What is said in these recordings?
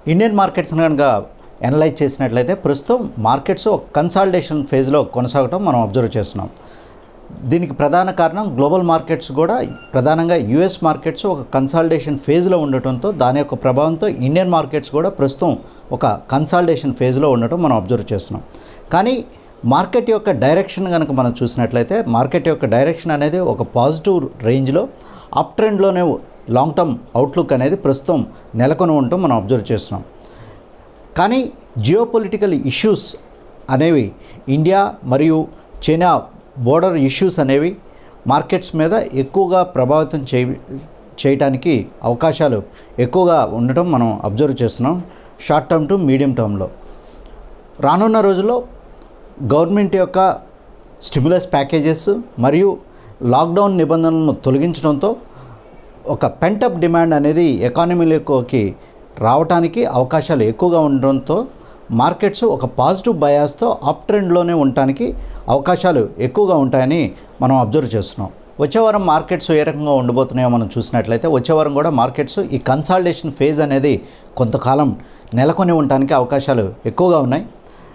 Indian markets కనుక analyse చేసినట్లయితే ప్రస్తుతం మార్కెట్స్ ఒక కన్సాలిడేషన్ ఫేజ్లో కొనసాగటం మనం అబ్జర్వ్ చేస్తున్నాం దీనికి ప్రధాన కారణం గ్లోబల్ మార్కెట్స్ కూడా ప్రధానంగా యుఎస్ మార్కెట్స్ ఒక కన్సాలిడేషన్ ఫేజ్లో ఉండటంతో దాని యొక్క ప్రభావంతో ఇండియన్ మార్కెట్స్ కూడా ప్రస్తుతం ఒక కన్సాలిడేషన్ ఫేజ్లో ఉండటం మనం అబ్జర్వ్ చేస్తున్నాం కానీ మార్కెట్ యొక్క డైరెక్షన్ కనుక మనం చూసినట్లయితే మార్కెట్ యొక్క డైరెక్షన్ అనేది ఒక పాజిటివ్ రేంజ్లో అప్ ట్రెండ్లోనే లాంగ్ టర్మ్ అవుట్లుక్ అనేది ప్రస్తుతం నెలకొని ఉండటం మనం అబ్జర్వ్ చేస్తున్నాం కానీ జియోపొలిటికల్ ఇష్యూస్ అనేవి ఇండియా మరియు చైనా బోర్డర్ ఇష్యూస్ అనేవి మార్కెట్స్ మీద ఎక్కువగా ప్రభావితం చేయ చేయటానికి అవకాశాలు ఎక్కువగా ఉండటం మనం అబ్జర్వ్ చేస్తున్నాం షార్ట్ టర్మ్ టు మీడియం టర్మ్లో రానున్న రోజుల్లో గవర్నమెంట్ యొక్క స్టిమ్యులస్ ప్యాకేజెస్ మరియు లాక్డౌన్ నిబంధనలను తొలగించడంతో ఒక పెంటప్ డిమాండ్ అనేది ఎకానమీలోకి రావడానికి అవకాశాలు ఎక్కువగా ఉండడంతో మార్కెట్స్ ఒక పాజిటివ్ బయాస్తో అప్ ట్రెండ్లోనే ఉండటానికి అవకాశాలు ఎక్కువగా ఉంటాయని మనం అబ్జర్వ్ చేస్తున్నాం వచ్చే వారం మార్కెట్స్ ఏ రకంగా ఉండబోతున్నాయో మనం చూసినట్లయితే వచ్చే వారం కూడా మార్కెట్స్ ఈ కన్సాలిడేషన్ ఫేజ్ అనేది కొంతకాలం నెలకొని ఉండటానికి అవకాశాలు ఎక్కువగా ఉన్నాయి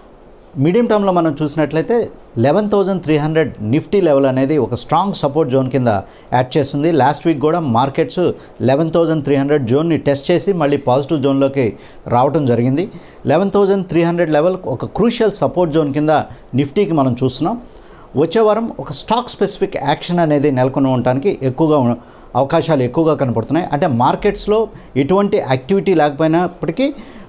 మీడియం టర్మ్లో మనం చూసినట్లయితే eleven thousand three hundred Nifty level అనేది ఒక స్ట్రాంగ్ సపోర్ట్ జోన్ కింద యాడ్ చేస్తుంది లాస్ట్ వీక్ కూడా markets eleven thousand three hundred జోన్ని టెస్ట్ చేసి మళ్ళీ పాజిటివ్ జోన్లోకి రావడం జరిగింది eleven thousand three hundred level ఒక క్రూషియల్ సపోర్ట్ జోన్ కింద నిఫ్టీకి మనం చూస్తున్నాం వచ్చే వారం ఒక స్టాక్ స్పెసిఫిక్ యాక్షన్ అనేది నెలకొని ఉండటానికి ఎక్కువగా ఉ- అవకాశాలు ఎక్కువగా కనపడుతున్నాయి అంటే మార్కెట్స్లో ఎటువంటి యాక్టివిటీ లేకపోయినప్పటికీ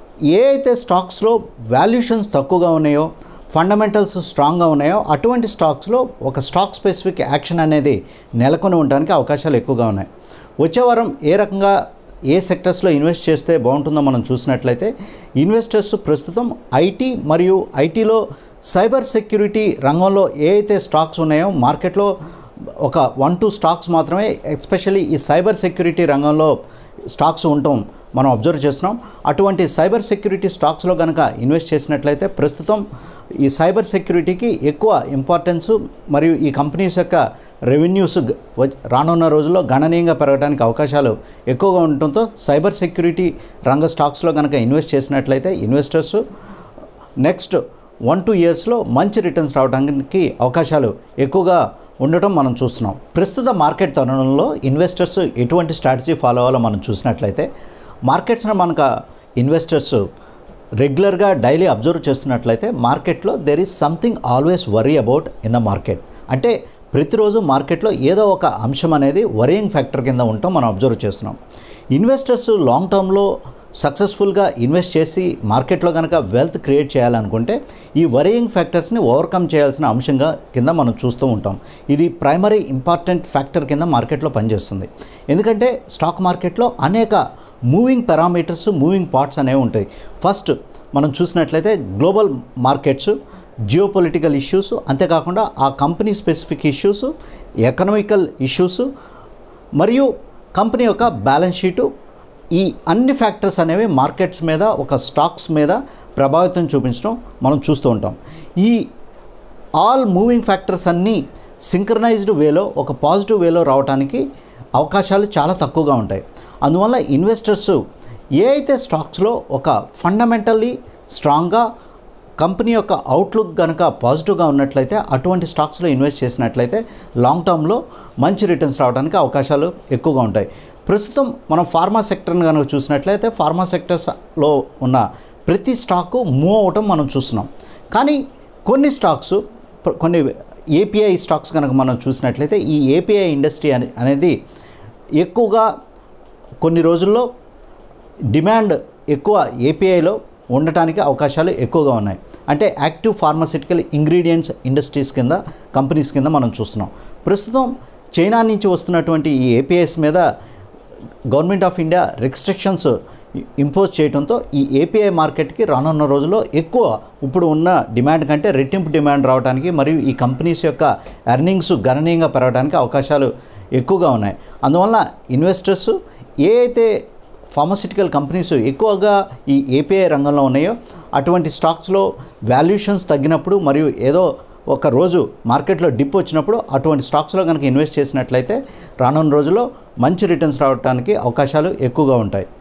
ఏ అయితే స్టాక్స్లో వాల్యుయేషన్స్ తక్కువగా ఉన్నాయో ఫండమెంటల్స్ స్ట్రాంగ్గా ఉన్నాయో అటువంటి స్టాక్స్లో ఒక స్టాక్ స్పెసిఫిక్ యాక్షన్ అనేది నెలకొని ఉండడానికి అవకాశాలు ఎక్కువగా ఉన్నాయి వచ్చే వారం ఏ రకంగా ఏ సెక్టర్స్లో ఇన్వెస్ట్ చేస్తే బాగుంటుందో మనం చూసినట్లయితే ఇన్వెస్టర్స్ ప్రస్తుతం ఐటీ మరియు ఐటీలో సైబర్ సెక్యూరిటీ రంగంలో ఏ అయితే స్టాక్స్ ఉన్నాయో మార్కెట్లో ఒక వన్ టూ స్టాక్స్ మాత్రమే ఎస్పెషల్లీ ఈ సైబర్ సెక్యూరిటీ రంగంలో స్టాక్స్ ఉండటం మనం అబ్జర్వ్ చేస్తున్నాం అటువంటి సైబర్ సెక్యూరిటీ స్టాక్స్లో కనుక ఇన్వెస్ట్ చేసినట్లయితే ప్రస్తుతం ఈ సైబర్ సెక్యూరిటీకి ఎక్కువ ఇంపార్టెన్స్ మరియు ఈ కంపెనీస్ యొక్క రెవెన్యూస్ గ- వచ్- రానున్న రోజుల్లో గణనీయంగా పెరగడానికి అవకాశాలు ఎక్కువగా ఉండటంతో సైబర్ సెక్యూరిటీ రంగ స్టాక్స్లో కనుక ఇన్వెస్ట్ చేసినట్లయితే ఇన్వెస్టర్స్ నెక్స్ట్ వన్ టూ ఇయర్స్లో మంచి రిటర్న్స్ రావడానికి అవకాశాలు ఎక్కువగా ఉండటం మనం చూస్తున్నాం ప్రస్తుత మార్కెట్ తరుణంలో ఇన్వెస్టర్స్ ఎటువంటి స్ట్రాటజీ ఫాలో అవ్వాలో మనం చూసినట్లయితే మార్కెట్స్ని మనకు ఇన్వెస్టర్స్ రెగ్యులర్గా డైలీ అబ్జర్వ్ చేస్తున్నట్లయితే మార్కెట్లో there is something always worry about in the market అంటే ప్రతిరోజు మార్కెట్లో ఏదో ఒక అంశం అనేది వరియింగ్ ఫ్యాక్టర్ కింద ఉండటం మనం అబ్జర్వ్ చేస్తున్నాం ఇన్వెస్టర్స్ లాంగ్ టర్మ్లో సక్సెస్ఫుల్గా ఇన్వెస్ట్ చేసి మార్కెట్లో కనుక వెల్త్ క్రియేట్ చేయాలనుకుంటే ఈ వరియింగ్ ఫ్యాక్టర్స్ని ఓవర్కమ్ చేయాల్సిన అంశంగా కింద మనం చూస్తూ ఉంటాం ఇది ప్రైమరీ ఇంపార్టెంట్ ఫ్యాక్టర్ కింద మార్కెట్లో పనిచేస్తుంది ఎందుకంటే స్టాక్ మార్కెట్లో అనేక మూవింగ్ పారామీటర్స్ మూవింగ్ పార్ట్స్ అనేవి ఉంటాయి ఫస్ట్ మనం చూసినట్లయితే గ్లోబల్ మార్కెట్స్ జియోపొలిటికల్ ఇష్యూస్ అంతేకాకుండా ఆ company specific issues economical issues మరియు కంపెనీ యొక్క బ్యాలెన్స్ షీటు ఈ అన్ని ఫ్యాక్టర్స్ అనేవి మార్కెట్స్ మీద ఒక స్టాక్స్ మీద ప్రభావితం చూపించడం మనం చూస్తూ ఉంటాం ఈ ఆల్ మూవింగ్ ఫ్యాక్టర్స్ అన్నీ సింక్రనైజ్డ్ వేలో ఒక పాజిటివ్ వేలో రావడానికి అవకాశాలు చాలా తక్కువగా ఉంటాయి అందువల్ల ఇన్వెస్టర్స్ ఏ అయితే స్టాక్స్లో ఒక ఫండమెంటల్లీ స్ట్రాంగ్గా కంపెనీ యొక్క అవుట్లుక్ కనుక పాజిటివ్గా ఉన్నట్లయితే అటువంటి స్టాక్స్లో ఇన్వెస్ట్ చేసినట్లయితే లాంగ్ టర్మ్లో మంచి రిటర్న్స్ రావడానికి అవకాశాలు ఎక్కువగా ఉంటాయి ప్రస్తుతం మనం ఫార్మా సెక్టర్ని కనుక చూసినట్లయితే ఫార్మా సెక్టర్స్లో ఉన్న ప్రతి స్టాకు మూవ్ అవటం మనం చూస్తున్నాం కానీ కొన్ని స్టాక్స్ ప్ర- కొన్ని ఏపీఐ స్టాక్స్ కనుక మనం చూసినట్లయితే ఈ ఏపీఐ ఇండస్ట్రీ అనే అనేది ఎక్కువగా కొన్ని రోజుల్లో డిమాండ్ ఎక్కువ ఏపీఐలో ఉండటానికి అవకాశాలు ఎక్కువగా ఉన్నాయి అంటే యాక్టివ్ ఫార్మాసిటికల్ ఇంగ్రీడియంట్స్ ఇండస్ట్రీస్ కింద కంపెనీస్ కింద మనం చూస్తున్నాం ప్రస్తుతం చైనా నుంచి వస్తున్నటువంటి ఈ ఏపీఐస్ మీద government of India restrictions impose చేయడంతో ఈ ఏపీఐ మార్కెట్కి రానున్న రోజుల్లో ఎక్కువ ఇప్పుడు ఉన్న డిమాండ్ కంటే రెట్టింపు డిమాండ్ రావడానికి మరియు ఈ కంపెనీస్ యొక్క ఎర్నింగ్స్ గణనీయంగా పెరగడానికి అవకాశాలు ఎక్కువగా ఉన్నాయి అందువల్ల ఇన్వెస్టర్స్ ఏ అయితే ఫార్మసిటికల్ కంపెనీస్ ఎక్కువగా ఈ ఏపీఐ రంగంలో ఉన్నాయో అటువంటి స్టాక్స్లో వాల్యుయేషన్స్ తగ్గినప్పుడు మరియు ఏదో ఒక రోజు మార్కెట్లో డిప్ వచ్చినప్పుడు అటువంటి స్టాక్స్లో కనుక ఇన్వెస్ట్ చేసినట్లయితే రానున్న రోజుల్లో మంచి రిటర్న్స్ రావడానికి అవకాశాలు ఎక్కువగా ఉంటాయి